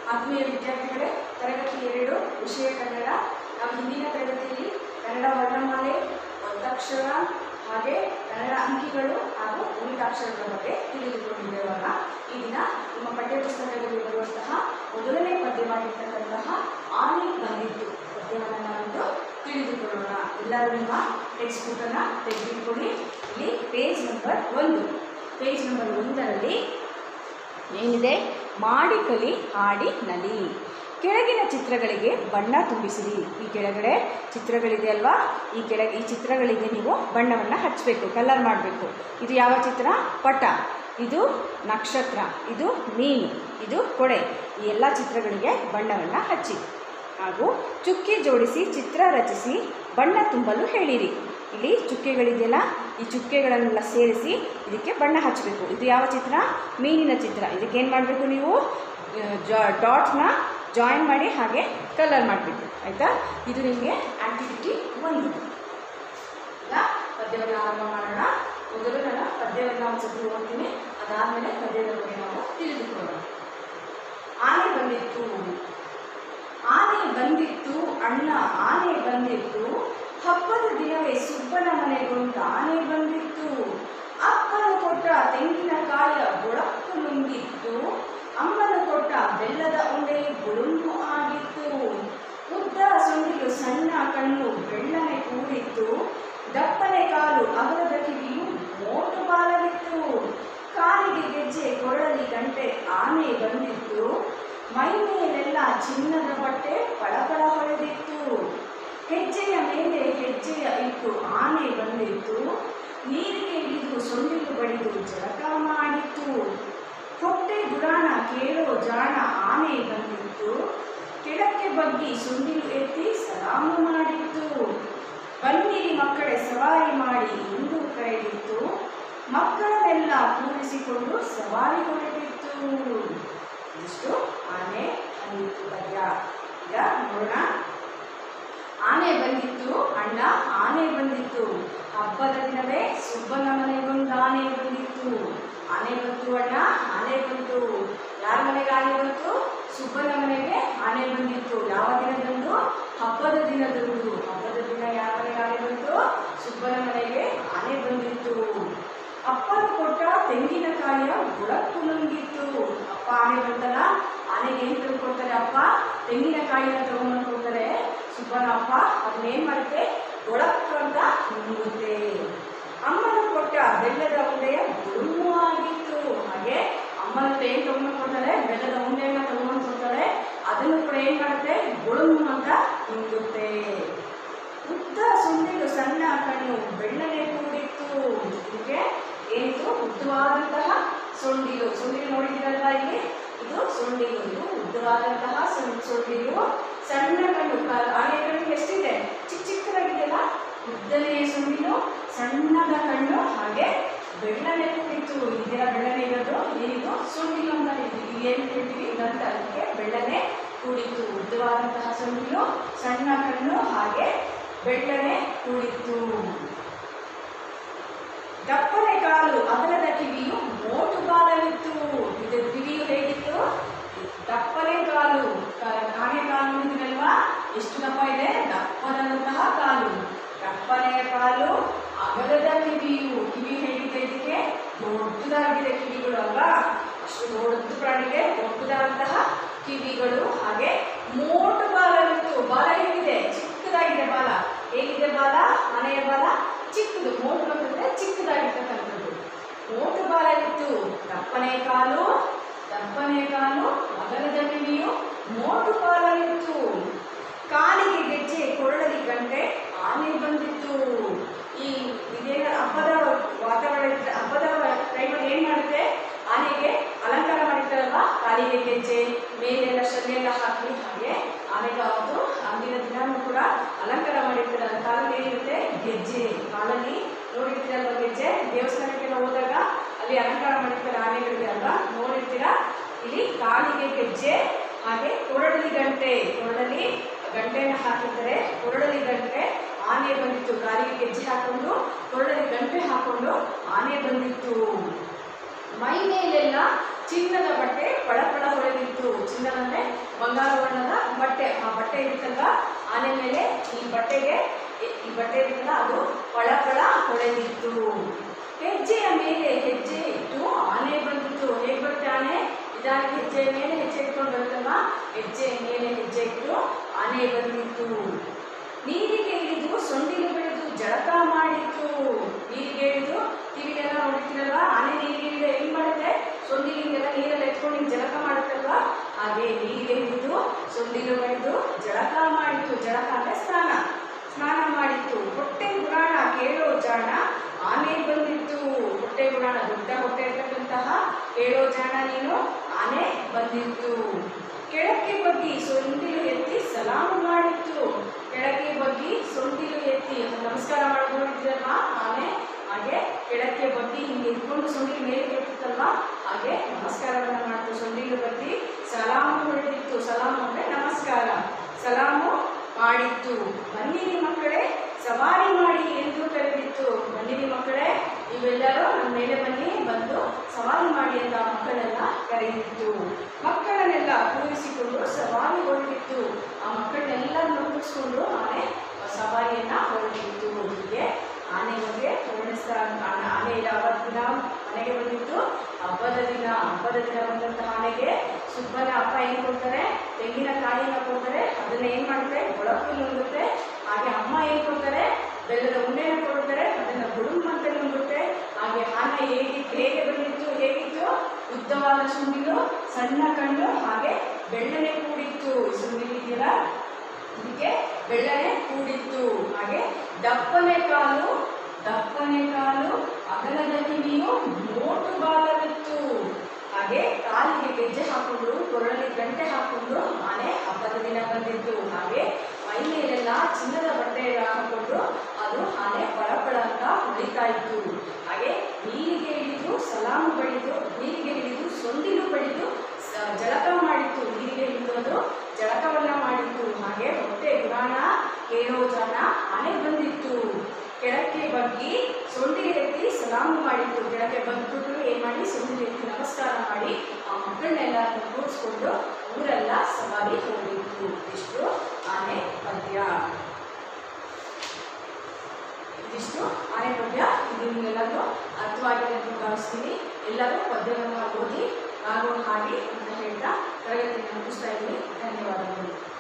ಆತ್ಮೀಯ ವಿದ್ಯಾರ್ಥಿಗಳೇ ತರಗತಿ ಎರಡು ವಿಷಯ ಕನ್ನಡ ನಾವು ಹಿಂದಿನ ತರಗತಿಯಲ್ಲಿ ಕನ್ನಡ ವರ್ಣಮಾಲೆ ಒತ್ತಕ್ಷರ ಹಾಗೆ ಕನ್ನಡ ಅಂಕಿಗಳು ಹಾಗೂ ಉಳಿದಾಕ್ಷರಗಳ ಬಗ್ಗೆ ತಿಳಿದುಕೊಂಡಿದ್ದೇವಾಗ ಈ ದಿನ ನಿಮ್ಮ ಪಠ್ಯಪುಸ್ತಕದಲ್ಲಿ ಬರುವಂತಹ ಮೊದಲನೇ ಪದ್ಯವಾಗಿರ್ತಕ್ಕಂತಹ ಆನೆ ಬಂದಿತ್ತು ಪದ್ಯವನ್ನು ನಾವಿಂದು ತಿಳಿದುಕೊಳ್ಳೋಣ ಎಲ್ಲರೂ ನಿಮ್ಮ ಟೆಕ್ಸ್ಟ್ ಬುಕ್ಕನ್ನು ತೆಗೆದುಕೊಳ್ಳಿ ಇಲ್ಲಿ ಪೇಜ್ ನಂಬರ್ ಒಂದು ಪೇಜ್ ನಂಬರ್ ಒಂದರಲ್ಲಿ ಏನಿದೆ ಮಾಡಿ ಕಲಿ ಹಾಡಿ ನಲಿ ಕೆಳಗಿನ ಚಿತ್ರಗಳಿಗೆ ಬಣ್ಣ ತುಂಬಿಸಿರಿ ಈ ಕೆಳಗಡೆ ಚಿತ್ರಗಳಿದೆ ಅಲ್ವಾ ಈ ಕೆಳಗೆ ಈ ಚಿತ್ರಗಳಿಗೆ ನೀವು ಬಣ್ಣವನ್ನು ಹಚ್ಚಬೇಕು ಕಲರ್ ಮಾಡಬೇಕು ಇದು ಯಾವ ಚಿತ್ರ ಪಟ ಇದು ನಕ್ಷತ್ರ ಇದು ಮೀನು ಇದು ಕೊಡೆ ಈ ಎಲ್ಲ ಚಿತ್ರಗಳಿಗೆ ಬಣ್ಣವನ್ನು ಹಚ್ಚಿ ಹಾಗೂ ಚುಕ್ಕಿ ಜೋಡಿಸಿ ಚಿತ್ರ ರಚಿಸಿ ಬಣ್ಣ ತುಂಬಲು ಹೇಳಿರಿ ಇಲ್ಲಿ ಚುಕ್ಕೆಗಳಿದೆಯಲ್ಲ ಈ ಚುಕ್ಕೆಗಳನ್ನೆಲ್ಲ ಸೇರಿಸಿ ಇದಕ್ಕೆ ಬಣ್ಣ ಹಚ್ಚಬೇಕು ಇದು ಯಾವ ಚಿತ್ರ ಮೀನಿನ ಚಿತ್ರ ಇದಕ್ಕೆ ಏನು ಮಾಡಬೇಕು ನೀವು ಡಾಟ್ನ ಜಾಯಿನ್ ಮಾಡಿ ಹಾಗೆ ಕಲರ್ ಮಾಡಬೇಕು ಆಯಿತಾ ಇದು ನಿಮಗೆ ಆ್ಯಕ್ಟಿವಿಟಿ ಒಂದು ಈಗ ಪದ್ಯವನ್ನು ಆರಂಭ ಮಾಡೋಣ ಮೊದಲು ನಾನು ಪದ್ಯವನ್ನು ಒಂದು ಸತಿ ಓದ್ತೀನಿ ಅದಾದಮೇಲೆ ಪದ್ಯದ ಬಗ್ಗೆ ನಾವು ತಿಳಿದುಕೊಳ್ಳೋಣ ಆನೆ ಬಂದಿತ್ತು ಆನೆ ಬಂದಿತ್ತು ಅಣ್ಣ ಆನೆ ಬಂದಿತ್ತು ಹಬ್ಬದ ದಿನವೇ ಸುಬ್ಬನ ಮನೆಗೊಂದು ಆನೆ ಬಂದಿತ್ತು ಅಪ್ಪನ ಕೊಟ್ಟ ತೆಂಗಿನಕಾಯ ಬುಡಕ್ಕು ನುಂಗಿತ್ತು ಅಮ್ಮನ ಕೊಟ್ಟ ಬೆಲ್ಲದ ಉಂಡೆ ಬುಳುಂಬು ಆಗಿತ್ತು ಉದ್ದ ಸೊಂಡಿಲು ಸಣ್ಣ ಕಣ್ಣು ಬೆಳ್ಳನೆ ಕೂಡಿತ್ತು ದಪ್ಪನೆ ಕಾಲು ಅಗಲದ ಕಿವಿಯು ಮೋಟು ಬಾಲವಿತ್ತು ಕಾಲಿಗೆ ಗೆಜ್ಜೆ ಕೊರಳಲಿ ಗಂಟೆ ಆನೆ ಬಂದಿತ್ತು ಮೈ ಮೇಲೆಲ್ಲ ಚಿನ್ನದ ಬಟ್ಟೆ ಪಳಪಳ ಹೊಳೆದಿತ್ತು ಹೆಜ್ಜೆಯ ಮೇಲೆ ಹೆಜ್ಜೆಯ ಇಟ್ಟು ಆನೆ ಬಂದಿತ್ತು ನೀರಿಗೆ ಇಳಿದು ಸೊಂಡಿಲು ಬಡಿದು ಜಳಕ ಮಾಡಿತ್ತು ಹೊಟ್ಟೆ ಗುರಾಣ ಕೇಳೋ ಜಾಣ ಆನೆ ಬಂದಿತ್ತು ಕೆಳಕ್ಕೆ ಬಗ್ಗಿ ಸುಂಡಿಲು ಎತ್ತಿ ಸಲಾಮು ಮಾಡಿತ್ತು ಬನ್ನಿರಿ ಮಕ್ಕಳೇ ಸವಾರಿ ಮಾಡಿ ಎಂದು ಕರೆದಿತ್ತು ಮಕ್ಕಳನ್ನೆಲ್ಲ ಕೂರಿಸಿಕೊಂಡು ಸವಾರಿ ಹೊರಟಿತ್ತು ಇಷ್ಟು ಆನೆ ಬಂದಿತ್ತು ಪದ್ಯ ಈಗ ನೋಡೋಣ ಆನೆ ಬಂದಿತ್ತು ಅಣ್ಣ ಆನೆ ಬಂದಿತ್ತು ಹಬ್ಬದ ದಿನವೇ ಸುಬ್ಬನ ಮನೆಗೊಂದು ಆನೆ ಬಂದಿತ್ತು ಆನೆ ಬಂತು ಅಣ್ಣ ಆನೆ ಬಂತು ಯಾರ ಮನೆಗೆ ಆನೆ ಬಂತು ಸುಬ್ಬನ ಮನೆಗೆ ಆನೆ ಬಂದಿತ್ತು ಯಾವ ದಿನದಂದು ಹಬ್ಬದ ದಿನದಂದು ಹಬ್ಬದ ದಿನ ಯಾವ ಮನೆಗೆ ಆನೆ ಬಂತು ಸುಬ್ಬನ ಮನೆಗೆ ಆನೆ ಬಂದಿತ್ತು ಅಪ್ಪನ ಕೊಟ್ಟ ತೆಂಗಿನಕಾಯಿಯ ಬುಡಕ್ಕು ನುಂಗಿತ್ತು ಅಪ್ಪ ಆನೆ ಬಂತಲ್ಲ ಆನೆಗೆ ಏನು ತಂದ್ಕೊಡ್ತಾರೆ ಅಪ್ಪ ತೆಂಗಿನಕಾಯಿನ ತಗೊಂಡು ಕೊಡ್ತಾರೆ ಸುಬ್ಬನ ಅಪ್ಪ ಅದನ್ನೇನು ಮಾಡುತ್ತೆ ಒಳಕ್ಕು ಅಂತ ನುಂಗುತ್ತೆ ಅಮ್ಮನ ಕೊಟ್ಟ ಬೆಲ್ಲದ ಉಂಡೆಯ ಬುಡುಮು ಆಗಿತ್ತು ಹಾಗೆ ಅಮ್ಮನ ಏನು ತಗೊಂಡು ಕೊಡ್ತಾರೆ ಬೆಲ್ಲದ ಉಂಡೆಯನ್ನ ತಗೊಂಡು ಕೊಡ್ತಾರೆ ಅದನ್ನು ಕೂಡ ಏನು ಮಾಡುತ್ತೆ ಬುಡುಮು ಅಂತ ನುಂಗುತ್ತೆ ಉದ್ದ ಸುಂಡಿಲು ಸಣ್ಣ ಕಣ್ಣು ಬೆಳ್ಳನೆ ಕೂಡಿತ್ತು ಇದಕ್ಕೆ ಏನಿದು ಉದ್ದವಾದಂತಹ ಸೊಂಡಿಲು ಸೊಂಡಿಲು ನೋಡಿದ್ದೀರಲ್ವಾ ಇಲ್ಲಿ ಇದು ಸೊಂಡಿಲು ಇದು ಉದ್ದವಾದಂತಹ ಸೊಂ- ಸೊಂಡಿಲು ಸಣ್ಣ ಕಣ್ಣು ಕ- ಆನೆ ಕಣ್ಣು ಎಷ್ಟಿದೆ ಚಿಕ್ಕ ಚಿಕ್ಕದಾಗಿದೆಯಲ್ಲ ಉದ್ದನೆಯ ಸೊಂಡಿಲು ಸಣ್ಣದ ಕಣ್ಣು ಹಾಗೆ ಬೆಳ್ಳನೆ ಕೂಡಿತ್ತು ಇದೆಲ್ಲ ಬೆಳ್ಳನೆ ಇರೋದು ಏನಿದು ಸೊಂಡಿಲು ಅಂತ ಹೇಳ್ತೀವಿ ಇಲ್ಲಿ ಏನು ಹೇಳ್ತೀವಿ ಇದಂತ ಅದಕ್ಕೆ ಬೆಳ್ಳನೆ ಕೂಡಿತ್ತು ಉದ್ದವಾದಂತಹ ಸೊಂಡಿಲು ಸಣ್ಣ ಕಣ್ಣು ಹಾಗೆ ಬೆಳ್ಳನೆ ಕೂಡಿತ್ತು ದಪ್ಪನೆ ಕಾಲು ಅಗಲದ ಕಿವಿಯು ಮೋಟು ಬಾಲವಿತ್ತು ಇದು ಕಿವಿಯು ಹೇಗಿತ್ತು ದಪ್ಪನೆ ಕಾಲು ಕ- ಆನೆ ಕಾಲು ನೋಡಿದ್ರಲ್ವಾ ಎಷ್ಟು ದಪ್ಪ ಇದೆ ದಪ್ಪದಂತಹ ಕಾಲು ದಪ್ಪನೆಯ ಕಾಲು ಅಗಲದ ಕಿವಿಯು ಕಿವಿ ಹೇಗಿದೆ ಇದಕ್ಕೆ ದೊಡ್ಡದಾಗಿದೆ ಕಿವಿಗಳು ಅಲ್ವಾ ಅಷ್ಟು ದೊಡ್ಡ ಪ್ರಾಣಿಗೆ ದೊಡ್ಡದಾದಂತಹ ಕಿವಿಗಳು ಹಾಗೆ ಮೋಟು ಬಾಲವಿತ್ತು ಬಾಲ ಹೇಗಿದೆ ಚಿಕ್ಕದಾಗಿದೆ ಬಾಲ ಹೇಗಿದೆ ಬಾಲ ಆನೆಯ ಬಾಲ ಚಿಕ್ಕದು ಮೋಟು ಅಂತಂದ್ರೆ ಚಿಕ್ಕದಾಗಿರ್ತಕ್ಕಂಥದ್ದು ಮೋಟು ಬಾಲವಿತ್ತು ದಪ್ಪನೆ ಕಾಲು ದಪ್ಪನೆ ಕಾಲು ಅಗಲದ ಕಿವಿಯು ಮೋಟು ಬಾಲವಿತ್ತು ಕಾಲಿಗೆ ಗೆಜ್ಜೆ ಕೊರಳಲಿ ಗಂಟೆ ಆನೆ ಬಂದಿತ್ತು ಈ ಇದೇನ ಹಬ್ಬದ ವಾತಾವರಣ ಇದ್ರೆ ಹಬ್ಬದ ಟೈಮಲ್ಲಿ ಏನು ಮಾಡುತ್ತೆ ಆನೆಗೆ ಅಲಂಕಾರ ಮಾಡಿರ್ತಾರಲ್ವಾ ಕಾಲಿಗೆ ಗೆಜ್ಜೆ ಮೇಲೆಲ್ಲ ಶಲ್ಲೆಲ್ಲ ಹಾಕಿ ಹಾಗೆ ಆನೆಗೆ ಅವತ್ತು ಅಂದಿನ ದಿನಾನೂ ಕೂಡ ಅಲಂಕಾರ ಮಾಡಿರ್ತಾರೆ ಅದು ಕಾಲಲ್ಲಿ ಏನಿರುತ್ತೆ ಗೆಜ್ಜೆ ಕಾಲಲ್ಲಿ ನೋಡಿರ್ತೀರಲ್ವ ಗೆಜ್ಜೆ ದೇವಸ್ಥಾನಕ್ಕೆಲ್ಲ ಹೋದಾಗ ಅಲ್ಲಿ ಅಲಂಕಾರ ಮಾಡಿರ್ತಾರೆ ಆನೆಗಳಿಗೆ ಅಲ್ವಾ ನೋಡಿರ್ತೀರಾ ಇಲ್ಲಿ ಕಾಲಿಗೆ ಗೆಜ್ಜೆ ಹಾಗೆ ಕೊರಡಲಿ ಗಂಟೆ ಕೊರಡಲಿ ಗಂಟೆಯನ್ನು ಹಾಕಿರ್ತಾರೆ ಕೊರಡಲಿ ಗಂಟೆ ಆನೆ ಬಂದಿತ್ತು ಕಾಲಿಗೆ ಗೆಜ್ಜೆ ಹಾಕೊಂಡು ಕೊರಡಲಿ ಗಂಟೆ ಹಾಕೊಂಡು ಆನೆ ಬಂದಿತ್ತು ಮೈ ಮೇಲೆಲ್ಲ ಚಿನ್ನದ ಬಟ್ಟೆ ಪಳಪಳ ಹೊಳೆದಿತ್ತು ಸಿಂಗಲ್ ಅಂದರೆ ಬಂಗಾರ ಬಣ್ಣದ ಬಟ್ಟೆ ಆ ಬಟ್ಟೆ ಇರುತ್ತಲ್ವ ಆನೆ ಮೇಲೆ ಈ ಬಟ್ಟೆಗೆ ಈ- ಈ ಬಟ್ಟೆ ಇರುತ್ತಲ್ಲ ಅದು ಪಳ ಪಳ ಹೊಳೆದಿತ್ತು ಹೆಜ್ಜೆಯ ಮೇಲೆ ಹೆಜ್ಜೆ ಇಟ್ಟು ಆನೆ ಬಂದಿತ್ತು ಹೇಗೆ ಬರುತ್ತೆ ಆನೆ ನಿಧಾನಕ್ಕೆ ಹೆಜ್ಜೆಯ ಮೇಲೆ ಹೆಜ್ಜೆ ಇಟ್ಕೊಂಡು ಬರುತ್ತಲ್ವ ಹೆಜ್ಜೆಯ ಮೇಲೆ ಹೆಜ್ಜೆ ಇಟ್ಟು ಆನೆ ಬಂದಿತ್ತು ನೀರಿಗೆ ಇಳಿದು ಸೊಂಡಿಲು ಬೆಳೆದು ಜಳಕ ಮಾಡಿತ್ತು ನೀರಿಗೆ ಇಳಿದು ಟಿವಿಗೆಲ್ಲ ನೋಡಿರ್ತೀರಲ್ವಾ ಆನೆ ನೀರಿಗೆ ಇಳಿದು ಹೆಂಗ್ ಮಾಡುತ್ತೆ ಸೊಂಡಿಲಿಂಗೆಲ್ಲ ನೀರಲ್ಲಿ ಎತ್ಕೊಂಡು ಹಿಂಗ್ ಜಳಕ ಮಾಡುತ್ತಲ್ವಾ ಹಾಗೆ ನೀರಿಗೆ ಇಳಿದು ಸೊಂಡಿಲು ಬೆಳೆದು ಜಳಕ ಮಾಡಿತ್ತು ಜಳಕ ಅಂದ್ರೆ ಸ್ನಾನ ಸ್ನಾನ ಮಾಡಿತ್ತು ಹೊಟ್ಟೆ ಪುರಾಣ ಕೇಳೋ ಜಾಣ ಆನೆ ಬಂದಿತ್ತು ಹೊಟ್ಟೆ ಪುರಾಣ ದೊಡ್ಡ ಹೊಟ್ಟೆ ಇರ್ತಕ್ಕಂತಹ ಕೇಳೋ ಜಾಣ ನೀನು ಆನೆ ಬಂದಿತ್ತು ಕೆಳಕ್ಕೆ ಬಗ್ಗಿ ಸೊಂಡಿಲು ಎತ್ತಿ ಸಲಾಮು ಮಾಡಿತ್ತು ಕೆಳಕ್ಕೆ ಬಗ್ಗಿ ಸೊಂಡಿಲು ಎತ್ತಿ ನಮಸ್ಕಾರ ಮಾಡ್ಕೊಂಡಿದ್ದೀರಲ್ವಾ ಆನೆ ಹಾಗೆ ಕೆಳಕ್ಕೆ ಬಗ್ಗಿ ಹಿಂಗೆ ಇಟ್ಕೊಂಡು ಸೊಂಡಿಲು ಮೇಲೆ ಕೆತ್ತಿತ್ತಲ್ವಾ ಹಾಗೆ ನಮಸ್ಕಾರವನ್ನು ಮಾಡ್ತು ಸೊಂಡಿಲು ಬಗ್ಗಿ ಸಲಾಮು ಹೊಡೆದಿತ್ತು ಸಲಾಮು ಅಂದ್ರೆ ನಮಸ್ಕಾರ ಸಲಾಮು ಮಾಡಿತ್ತು ಬನ್ನಿರಿ ಮಕ್ಕಳೇ ಸವಾರಿ ಮಾಡಿ ಎಂದು ಕರೆದಿತ್ತು ಬನ್ನಿರಿ ಮಕ್ಕಳೇ ನೀವೆಲ್ಲರೂ ನಮ್ಮ ಮೇಲೆ ಬನ್ನಿ ಬಂದು ಸವಾರಿ ಮಾಡಿ ಅಂತ ಆ ಮಕ್ಕಳೆಲ್ಲ ಕರೆದಿತ್ತು ಮಕ್ಕಳನ್ನೆಲ್ಲ ಕೂರಿಸಿಕೊಂಡು ಸವಾರಿ ಹೊರಟಿತ್ತು ಆ ಮಕ್ಕಳನ್ನೆಲ್ಲ ನೋಡಿಸ್ಕೊಂಡು ಆನೆ ಸವಾರಿಯನ್ನ ಹೊರಟಿತ್ತು ಹೀಗೆ ಆನೆ ಬಗ್ಗೆ ವರ್ಣಿಸ್ತಾ ಆನೆ ಆನೆ ಯಾವತ್ತಿನ ಮನೆಗೆ ಬಂದಿತ್ತು ಹಬ್ಬದ ದಿನ ಹಬ್ಬದ ದಿನ ಬಂದಂತಹ ಆನೆಗೆ ಸುಬ್ಬನ ಅಪ್ಪ ಏನು ಕೊಡ್ತಾರೆ ತೆಂಗಿನಕಾಯಿನ ಕೊಡ್ತಾರೆ ಅದನ್ನ ಏನು ಮಾಡುತ್ತೆ ಒಳಕ್ಕೂ ನುಂಗುತ್ತೆ ಹಾಗೆ ಅಮ್ಮ ಏನು ಕೊಡ್ತಾರೆ ಬೆಲ್ಲದ ಉಂಡೆನ ಕೊಡ್ತಾರೆ ಅದನ್ನ ಗುಡುಂಬ ಅಂತ ನುಂಗುತ್ತೆ ಹಾಗೆ ಆನೆ ಹೇಗೆ ಹೇಗೆ ಬಂದಿತ್ತು ಹೇಗಿತ್ತು ಉದ್ದವಾದ ಸುಂಡಿಲು ಸಣ್ಣ ಕಣ್ಣು ಹಾಗೆ ಬೆಳ್ಳನೆ ಕೂಡಿತ್ತು ಸುಂಡಿಲು ಇದೆಯಲ್ಲ ಇದಕ್ಕೆ ಬೆಳ್ಳನೆ ಕೂಡಿತ್ತು ಹಾಗೆ ದಪ್ಪನೆ ಕಾಲು ದಪ್ಪನೆ ಕಾಲು ಅಗಲದ ಕಿವಿಯು ಮೋಟು ಬಾಲವಿತ್ತು ಹಾಗೆ ಕಾಲಿಗೆ ಗೆಜ್ಜೆ ಹಾಕೊಂಡು ಕೊರಳಲ್ಲಿ ಗಂಟೆ ಹಾಕೊಂಡು ಆನೆ ಹಬ್ಬದ ದಿನ ಬಂದಿತ್ತು ಹಾಗೆ ಮೈ ಮೇಲೆಲ್ಲ ಚಿನ್ನದ ಬಟ್ಟೆ ಹಾಕೊಂಡು ಅದು ಆನೆ ಪಳಪಳ ಅಂತ ಹೊಳಿತಾ ಇತ್ತು ಹಾಗೆ ನೀರಿಗೆ ಇಳಿದು ಸಲಾಮು ಬಡಿದು ನೀರಿಗೆ ಇಳಿದು ಸೊಂಡಿಲು ಬಡಿದು ಸ- ಜಳಕ ಮಾಡಿತ್ತು ನೀರಿಗೆ ಇಳಿದು ಅದು ಜಳಕವನ್ನ ಮಾಡಿತ್ತು ಹಾಗೆ ಹೊಟ್ಟೆ ಪುರಾಣ ಕೇಳೋ ಜನ ಆನೆ ಬಂದಿತ್ತು ಕೆಳಕ್ಕೆ ಬಗ್ಗಿ ಸೊಂಡಿಲು ಎತ್ತಿ ಸಲಾಮು ಮಾಡಿತ್ತು ಕೆಳಗೆ ಬಂದ್ಬಿಟ್ಟು ಏನ್ ಮಾಡಿ ಸೊಂಡಿಲು ಎತ್ತಿ ನಮಸ್ಕಾರ ಮಾಡಿ ಆ ಮಕ್ಕಳನ್ನೆಲ್ಲ ಕೂರಿಸ್ಕೊಂಡು ಊರೆಲ್ಲ ಸವಾರಿ ಹೋಗಿತ್ತು ಇಷ್ಟು ಆನೆ ಪದ್ಯ ಇದಿಷ್ಟು ಆನೆ ಪದ್ಯ ಇದು ನಿಮ್ಗೆಲ್ಲರೂ ಅರ್ಥವಾಗಿದೆ ಅಂತ ಭಾವಿಸ್ತೀನಿ ಎಲ್ಲರೂ ಪದ್ಯವನ್ನು ಓದಿ ಹಾಗೂ ಹಾಡಿ ಅಂತ ಹೇಳ್ತಾ ತರಗತಿಯನ್ನು ಮುಗಿಸ್ತಾ ಇದ್ದೀನಿ ಧನ್ಯವಾದಗಳು